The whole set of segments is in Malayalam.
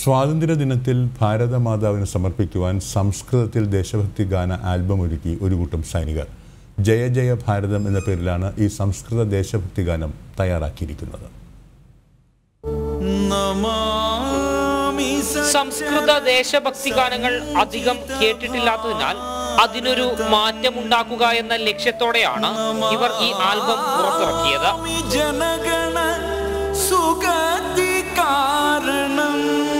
സ്വാതന്ത്ര്യദിനത്തിൽ ഭാരതമാതാവിന് സമർപ്പിക്കുവാൻ സംസ്കൃതത്തിൽ ദേശഭക്തി ഗാന ആൽബം ഒരുക്കി ഒരു കൂട്ടം സൈനികർ ജയ ജയ ഭാരതം എന്ന പേരിലാണ് ഈ സംസ്കൃത ദേശഭക്തി ഗാനം തയ്യാറാക്കിയിരിക്കുന്നത് സംസ്കൃത ദേശഭക്തി ഗാനങ്ങൾ അധികം കേട്ടിട്ടില്ലാത്തതിനാൽ അതിനൊരു മാറ്റമുണ്ടാക്കുക എന്ന ലക്ഷ്യത്തോടെയാണ് ഇവർ ഈ ആൽബം പുറത്തിറക്കിയത് ജനഗണ സുഗതി കാരണം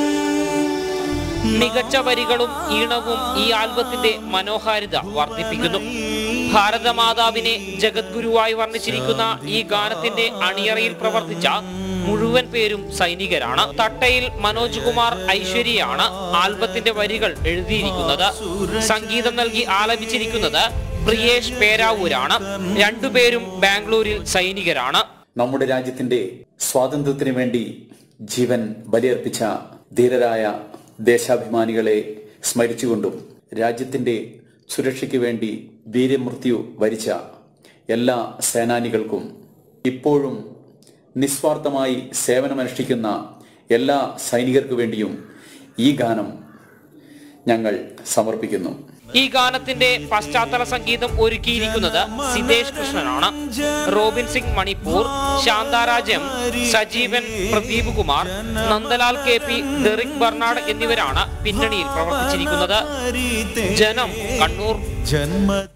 മികച്ച വരികളും ഈണവും ഈ ആൽബത്തിന്റെ മനോഹാരിത വർദ്ധിപ്പിക്കുന്നു ഭാരതമാതാവിനെ ജഗദ്ഗുരുവായി വർണ്ണിച്ചിരിക്കുന്ന ഈ ഗാനത്തിന്റെ അണിയറയിൽ പ്രവർത്തിച്ച മുഴുവൻ പേരും സൈനികരാണ് തട്ടയിൽ മനോജ് കുമാർ ഐശ്വര്യയാണ് ആൽബത്തിന്റെ വരികൾ എഴുതിയിരിക്കുന്നത് സംഗീതം നൽകി ആലപിച്ചിരിക്കുന്നത് പ്രിയേഷ് പേരാവൂരാണ് രണ്ടുപേരും ബാംഗ്ലൂരിൽ സൈനികരാണ് നമ്മുടെ രാജ്യത്തിന്റെ സ്വാതന്ത്ര്യത്തിന് വേണ്ടി ജീവൻ ബലിയർപ്പിച്ച ധീരരായ ദേശാഭിമാനികളെ സ്മരിച്ചുകൊണ്ടും രാജ്യത്തിന്റെ സുരക്ഷയ്ക്ക് വേണ്ടി വീരമൃത്യു വരിച്ച എല്ലാ സേനാനികൾക്കും ഇപ്പോഴും നിസ്വാർത്ഥമായി സേവനമനുഷ്ഠിക്കുന്ന എല്ലാ സൈനികർക്കു വേണ്ടിയും ഈ ഗാനം ഞങ്ങൾ സമർപ്പിക്കുന്നു ഈ ഗാനത്തിന്റെ പശ്ചാത്തല സംഗീതം ഒരുക്കിയിരിക്കുന്നത് സിതേഷ് കൃഷ്ണനാണ് Robin Singh Manipur Shantharaj M Sajeevan Pradeep Kumar Nandalal K P Derick Bernard എന്നിവരാണ് പിന്നണിയിൽ പ്രവർത്തിച്ചിരിക്കുന്നത് ജനം കണ്ണൂർ ജന്മ